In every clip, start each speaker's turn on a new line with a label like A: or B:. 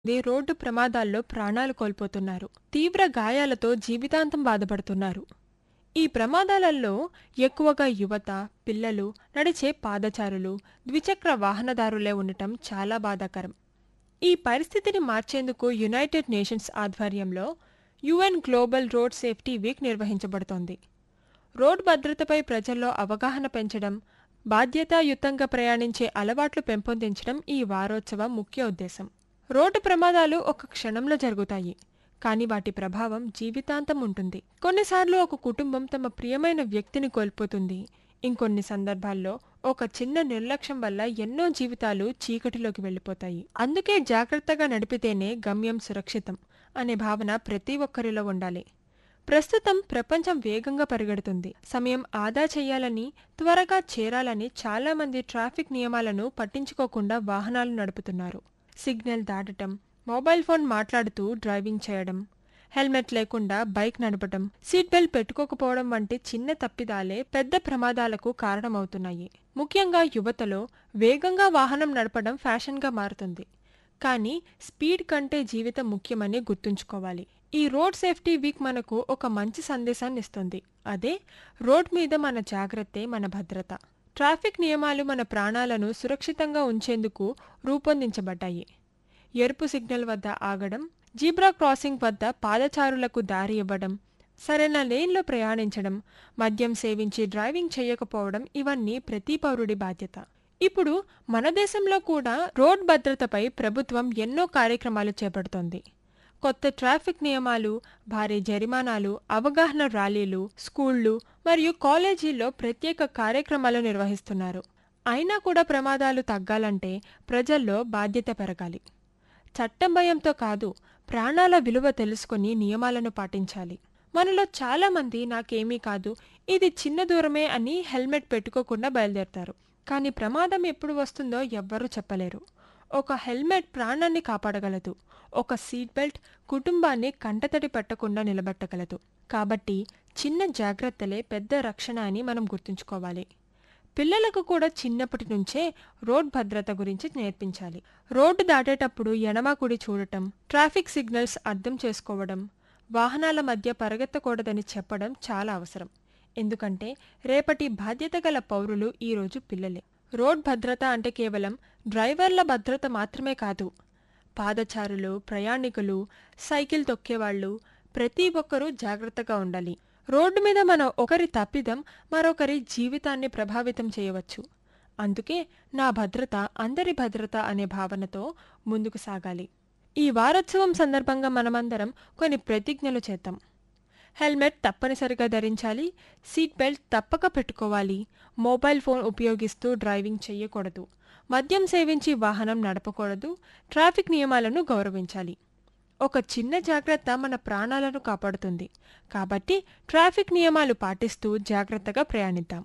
A: the road ప్రమాదాల్లో ప్రాణాలు కోల్పోతున్నారు తీవ్ర గాయాలతో జీవితాంతం బాధపడుతున్నారు ఈ ప్రమాదాలలో ఎక్కువగా యువత పిల్లలు నడిచే పాదచారులు ద్విచక్ర వాహనదారులే ఉండటం చాలా బాధాకరం ఈ పరిస్థితిని మార్చేందుకు యునైటెడ్ నేషన్స్ ఆధ్వర్యంలో UN global road safety week నిర్వహించబడుతోంది రోడ్ భద్రతపై ప్రజల్లో అవగాహన పెంచడం బాధ్యతాయుతంగా ప్రయాణించే అలవాట్లు పెంపొందించడం ఈ వారోత్సవం ముఖ్య ఉద్దేశం రోడ్డు ప్రమాదాలు ఒక క్షణంలో జరుగుతాయి కానీ వాటి ప్రభావం జీవితాంతం ఉంటుంది కొన్నిసార్లు ఒక కుటుంబం తమ ప్రియమైన వ్యక్తిని కోల్పోతుంది ఇంకొన్ని సందర్భాల్లో ఒక చిన్న నిర్లక్ష్యం వల్ల ఎన్నో జీవితాలు చీకటిలోకి వెళ్ళిపోతాయి అందుకే జాగ్రత్తగా నడిపితేనే గమ్యం సురక్షితం అనే భావన ప్రతి ఒక్కరిలో ఉండాలి ప్రస్తుతం ప్రపంచం వేగంగా పరిగెడుతుంది సమయం ఆదా చేయాలని త్వరగా చేరాలని చాలామంది ట్రాఫిక్ నియమాలను పట్టించుకోకుండా వాహనాలు నడుపుతున్నారు సిగ్నల్ దాటటం మొబైల్ ఫోన్ మాట్లాడుతూ డ్రైవింగ్ చేయడం హెల్మెట్ లేకుండా బైక్ నడపడం సీట్ బెల్ట్ పెట్టుకోకపోవడం వంటి చిన్న తప్పిదాలే పెద్ద ప్రమాదాలకు కారణమవుతున్నాయి ముఖ్యంగా యువతలో వేగంగా వాహనం నడపడం ఫ్యాషన్గా మారుతుంది కానీ స్పీడ్ కంటే జీవితం ముఖ్యమని గుర్తుంచుకోవాలి ఈ రోడ్ సేఫ్టీ వీక్ మనకు ఒక మంచి సందేశాన్ని ఇస్తుంది అదే రోడ్ మీద మన జాగ్రత్తే మన భద్రత ట్రాఫిక్ నియమాలు మన ప్రాణాలను సురక్షితంగా ఉంచేందుకు రూపొందించబడ్డాయి ఎరుపు సిగ్నల్ వద్ద ఆగడం జీబ్రా క్రాసింగ్ వద్ద పాదచారులకు దారి ఇవ్వడం సరైన లేన్లో ప్రయాణించడం మద్యం సేవించి డ్రైవింగ్ చేయకపోవడం ఇవన్నీ ప్రతి పౌరుడి బాధ్యత ఇప్పుడు మన దేశంలో కూడా రోడ్ భద్రతపై ప్రభుత్వం ఎన్నో కార్యక్రమాలు చేపడుతోంది కొత్త ట్రాఫిక్ నియమాలు భారీ జరిమానాలు అవగాహన ర్యాలీలు స్కూళ్లు మరియు కాలేజీల్లో ప్రత్యేక కార్యక్రమాలు నిర్వహిస్తున్నారు అయినా కూడా ప్రమాదాలు తగ్గాలంటే ప్రజల్లో బాధ్యత పెరగాలి చట్టం భయంతో కాదు ప్రాణాల విలువ తెలుసుకుని నియమాలను పాటించాలి మనలో చాలామంది నాకేమీ కాదు ఇది చిన్న దూరమే అని హెల్మెట్ పెట్టుకోకుండా బయలుదేరతారు కానీ ప్రమాదం ఎప్పుడు వస్తుందో ఎవ్వరూ చెప్పలేరు ఒక హెల్మెట్ ప్రాణాన్ని కాపాడగలదు ఒక సీట్ బెల్ట్ కుటుంబాన్ని కంటతడి పెట్టకుండా నిలబెట్టగలదు కాబట్టి చిన్న జాగ్రత్తలే పెద్ద రక్షణ అని మనం గుర్తుంచుకోవాలి పిల్లలకు కూడా చిన్నప్పటి నుంచే రోడ్ భద్రత గురించి నేర్పించాలి రోడ్డు దాటేటప్పుడు ఎడమ కుడి చూడటం ట్రాఫిక్ సిగ్నల్స్ అర్థం చేసుకోవడం వాహనాల మధ్య పరిగెత్తకూడదని చెప్పడం చాలా అవసరం ఎందుకంటే రేపటి బాధ్యత గల పౌరులు ఈరోజు పిల్లలే రోడ్ భద్రత అంటే కేవలం డ్రైవర్ల భద్రత మాత్రమే కాదు పాదచారులు ప్రయాణికులు సైకిల్ తొక్కేవాళ్ళు ప్రతి ఒక్కరూ జాగ్రత్తగా ఉండాలి రోడ్డు మీద మన ఒకరి తప్పిదం మరొకరి జీవితాన్ని ప్రభావితం చేయవచ్చు అందుకే నా భద్రత అందరి భద్రత అనే భావనతో ముందుకు సాగాలి ఈ వారోత్సవం సందర్భంగా మనమందరం కొన్ని ప్రతిజ్ఞలు చేద్దాం హెల్మెట్ తప్పనిసరిగా ధరించాలి సీట్ బెల్ట్ తప్పక పెట్టుకోవాలి మొబైల్ ఫోన్ ఉపయోగిస్తూ డ్రైవింగ్ చేయకూడదు మద్యం సేవించి వాహనం నడపకూడదు ట్రాఫిక్ నియమాలను గౌరవించాలి ఒక చిన్న జాగ్రత్త మన ప్రాణాలను కాపాడుతుంది కాబట్టి ట్రాఫిక్ నియమాలు పాటిస్తూ జాగ్రత్తగా ప్రయాణిద్దాం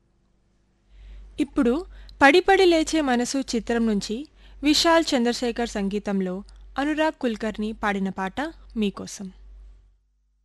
A: ఇప్పుడు పడిపడి లేచే మనసు చిత్రం నుంచి విశాల్ చంద్రశేఖర్ సంగీతంలో అనురాగ్ కుల్కర్ని పాడిన పాట మీకోసం